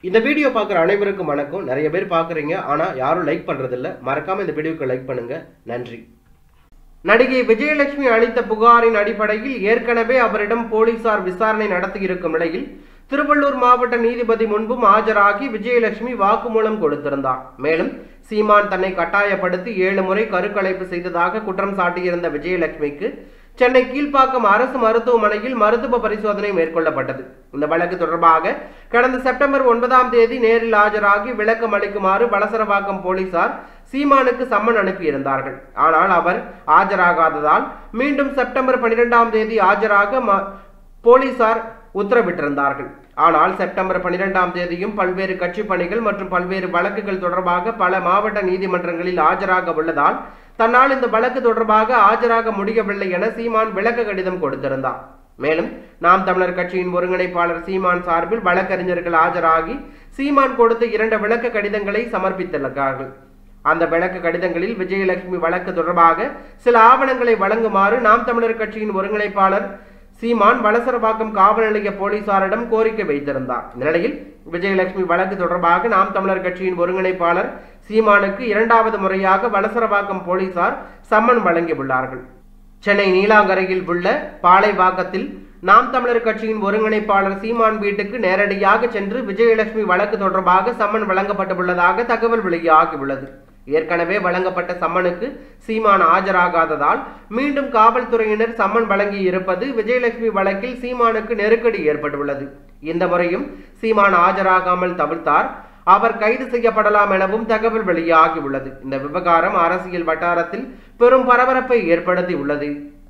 இந்த வீடியோ பார்க்குற அனைவருக்கும் வணக்கம் நிறைய பேர் பார்க்குறீங்க ஆனால் யாரும் லைக் பண்ணுறதில்ல மறக்காமல் இந்த வீடியோக்கு லைக் பண்ணுங்க நன்றி நடிகை விஜயலட்சுமி அளித்த புகாரின் அடிப்படையில் ஏற்கனவே அவரிடம் போலீசார் விசாரணை நடத்தியிருக்கும் நிலையில் திருவள்ளூர் மாவட்ட நீதிபதி முன்பும் ஆஜராகி விஜயலட்சுமி வாக்குமூலம் கொடுத்திருந்தார் மேலும் சீமான் தன்னை கட்டாயப்படுத்தி ஏழு முறை கருக்கலைப்பு செய்ததாக குற்றம் சாட்டியிருந்த விஜயலட்சுமிக்கு சென்னை கீழ்ப்பாக்கம் அரசு மருத்துவமனையில் மருத்துவ பரிசோதனை மேற்கொள்ளப்பட்டது இந்த வழக்கு தொடர்பாக கடந்த செப்டம்பர் ஒன்பதாம் தேதி நேரில் ஆஜராகி விளக்கம் அளிக்குமாறு வலசரவாக்கம் போலீசார் சீமானுக்கு சம்மன் அனுப்பியிருந்தார்கள் ஆனால் அவர் ஆஜராகாததால் மீண்டும் செப்டம்பர் பனிரெண்டாம் தேதி ஆஜராக ம- போலீசார் உத்தரவிட்டிருந்தார்கள் ஆனால் செப்டம்பர் பனிரெண்டாம் தேதியும் பல்வேறு கட்சி பணிகள் மற்றும் பல்வேறு வழக்குகள் தொடர்பாக பல மாவட்ட நீதிமன்றங்களில் ஆஜராக உள்ளதால் தன்னால் இந்த வழக்கு தொடர்பாக ஆஜராக முடியவில்லை என சீமான் விளக்க கடிதம் கொடுத்திருந்தார் மேலும் நாம் தமிழர் கட்சியின் ஒருங்கிணைப்பாளர் சீமான் சார்பில் வழக்கறிஞர்கள் ஆஜராகி சீமான் கொடுத்த இரண்டு விளக்க கடிதங்களை சமர்ப்பித்துள்ளார்கள் அந்த விளக்க கடிதங்களில் விஜயலட்சுமி வழக்கு தொடர்பாக சில ஆவணங்களை வழங்குமாறு நாம் தமிழர் கட்சியின் ஒருங்கிணைப்பாளர் சீமான் வலசரவாக்கம் காவல் நிலைய போலீசாரிடம் கோரிக்கை வைத்திருந்தார் இந்த நிலையில் விஜயலட்சுமி வழக்கு தொடர்பாக நாம் தமிழர் கட்சியின் ஒருங்கிணைப்பாளர் சீமானுக்கு இரண்டாவது முறையாக வலசரவாக்கம் போலீசார் சம்மன் வழங்கியுள்ளார்கள் சென்னை நீலாங்கரையில் உள்ள பாளைவாக்கத்தில் நாம் தமிழர் கட்சியின் ஒருங்கிணைப்பாளர் சீமான் வீட்டுக்கு நேரடியாக சென்று விஜயலட்சுமி வழக்கு தொடர்பாக சம்மன் வழங்கப்பட்டுள்ளதாக தகவல் வெளியாகியுள்ளது ஏற்கனவே வழங்கப்பட்ட சம்மனுக்கு சீமான் ஆஜராகாததால் மீண்டும் காவல்துறையினர் சம்மன் வழங்கி இருப்பது விஜயலட்சுமி வழக்கில் சீமானுக்கு நெருக்கடி ஏற்பட்டுள்ளது இந்த முறையும் சீமான் ஆஜராகாமல் தவிர்த்தார் அவர் கைது செய்யப்படலாம் எனவும் தகவல் வெளியாகியுள்ளது இந்த விவகாரம் அரசியல் வட்டாரத்தில் பெரும் பரபரப்பை ஏற்படுத்தி உள்ளது